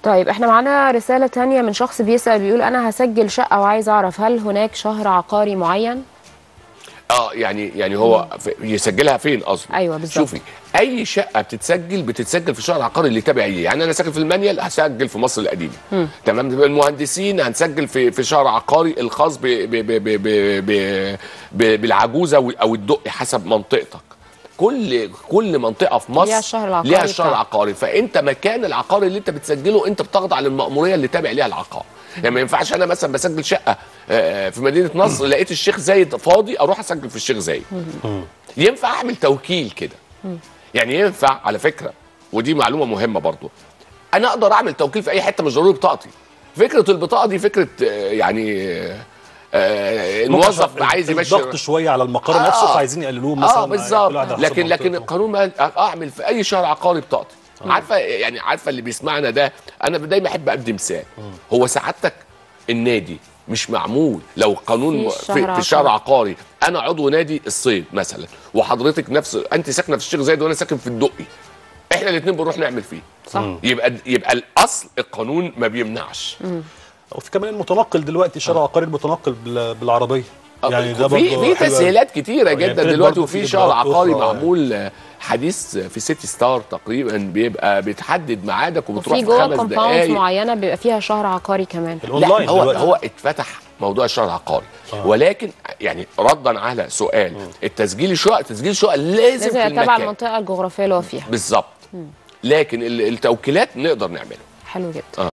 طيب احنا معانا رسالة تانية من شخص بيسأل بيقول انا هسجل شقة وعايز اعرف هل هناك شهر عقاري معين اه يعني يعني هو في- يسجلها فين اصلا أيوة بالظبط. شوفي اي شقه بتتسجل بتتسجل في الشهر العقاري اللي تابع ليه يعني انا ساكن في المانيال هسجل في مصر القديمه تمام المهندسين هنسجل في في شهر عقاري الخاص ب ب ب ب ب ب ب بالعجوزه او او الدقي حسب منطقتك كل كل منطقه في مصر ليها الشهر العقاري ليها الشهر بتاعها. العقاري فانت مكان العقار اللي انت بتسجله انت بتخضع للمأموريه اللي تابع ليها العقار يعني ما ينفعش انا مثلا بسجل شقه آه، في مدينه نصر لقيت الشيخ زايد فاضي اروح اسجل في الشيخ زايد ينفع اعمل توكيل كده يعني ينفع على فكره ودي معلومه مهمه برضو انا اقدر اعمل توكيل في اي حته مش ضروري بطاقتي فكره البطاقه دي فكره آه، يعني آه، آه، الموظف عايز يمشي الضغط شويه على المقر آه. نفسه فعايزين يقللوه مثلا اه بالظبط كل واحد على حسب لكن لكن منطقته. القانون ما اعمل في اي شهر عقاري بطاقتي عارفه يعني عارفه اللي بيسمعنا ده انا دايما احب ادي مثال هو سعادتك النادي مش معمول لو قانون في في, الشهر في الشهر عقاري. عقاري انا عضو نادي الصيد مثلا وحضرتك نفس انت ساكنه في الشيخ زايد وانا ساكن في الدقي احنا الاثنين بنروح نعمل فيه صح يبقى يبقى الاصل القانون ما بيمنعش وفي كمان المتنقل دلوقتي شارع عقاري المتنقل بال- بالعربيه يعني ده في برضه في حلو أوي. تسهيلات كتيره يعني جدا ابتدت دلوقتي برضه وفي في شهر إجراءات عقاري أخرى. معمول آه، حديث في سيتي ستار تقريبا بيبقى بتحدد ميعادك وبتروح وفي في جوه خمس كومباوندز دقائق معينه بيبقى فيها شهر عقاري كمان الاونلاين لا هو دلوقتي. هو اتفتح موضوع الشهر العقاري ولكن يعني ردا على سؤال التسجيل الشقق تسجيل الشقق لازم لازم في يبقى تبع المكان المنطقه الجغرافيه اللي هو فيها بالظبط لكن ال- التوكيلات نقدر نعملها حلو جدا